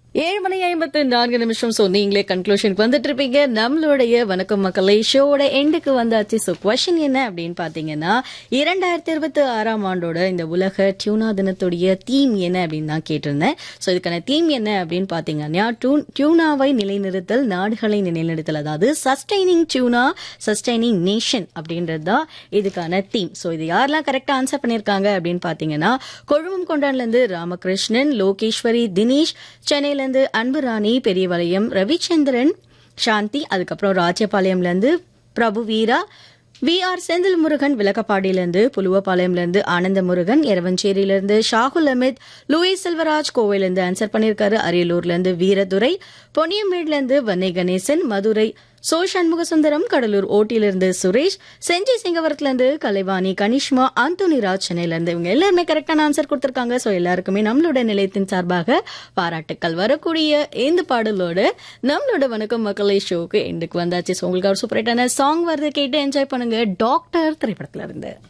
ஏழு மணி ஐம்பத்து நான்கு நிமிஷம் ஸோ நீங்களே கன்க்ளூஷனுக்கு வந்துட்டு இருப்பீங்க நம்மளுடைய வணக்கம் மக்களே ஷோவோட எண்டுக்கு வந்தாச்சு ஸோ கொஸ்டின் என்ன அப்படின்னு பார்த்தீங்கன்னா இரண்டாயிரத்தி இருபத்தி ஆறாம் ஆண்டோட இந்த உலக டியூனா தினத்துடைய தீம் என்ன அப்படின்னு தான் கேட்டிருந்தேன் ஸோ இதுக்கான தீம் என்ன அப்படின்னு பார்த்தீங்கன்னா டியூ- டியூனாவை நிலைநிறுத்தல் நாடுகளை நிலைநிறுத்தல் அதாவது சஸ்டைனிங் டியூனா சஸ்டைனிங் நேஷன் அப்படின்றது தான் இதுக்கான தீம் ஸோ இது யாரெல்லாம் கரெக்டாக ஆன்சர் பண்ணியிருக்காங்க அப்படின்னு பார்த்தீங்கன்னா கொழுமம் கொண்டான்லேருந்து ராமகிருஷ்ணன் லோகேஸ்வரி தினேஷ் சென்னையிலேருந்து அன்புராணி பெரியவளையம் ரவிச்சந்திரன் சாந்தி அதுக்கப்புறம் ராஜபாளையம்லேருந்து பிரபு வீரா வி ஆர் செந்தில் முருகன் விளக்கப்பாடியிலிருந்து புலுவப்பாளையம்லேருந்து ஆனந்த முருகன் எரவஞ்சேரியிலிருந்து ஷாகுல் அமித் லூயிஸ் செல்வராஜ் கோவையிலிருந்து ஆன்சர் பண்ணியிருக்காரு அரியலூர்லேருந்து வீரதுரை பொன்னியம்பேட்லேருந்து வன்னை கணேசன் மதுரை சோ சண்முக சுந்தரம் கடலூர் ஓட்டியிலிருந்து சுரேஷ் செஞ்சி சிங்கவரத்திலிருந்து கலைவாணி கனிஷ்மா ஆந்தோனி ராஜ் சென்னையிலிருந்து இவங்க எல்லாருமே கரெக்டான ஆன்சர் கொடுத்திருக்காங்க சோ எல்லாருக்குமே நம்மளோட நிலையத்தின் சார்பாக பாராட்டுக்கள் வரக்கூடிய இந்த பாடலோடு நம்மளோட வணக்கம் மக்களை ஷோக்கு எண்டுக்கு வந்தாச்சு ஸோ உங்களுக்கு ஒரு சூப்பரேட்டான சாங் வருது கேட்டு என்ஜாய் பண்ணுங்க டாக்டர் திரைப்படத்துல இருந்து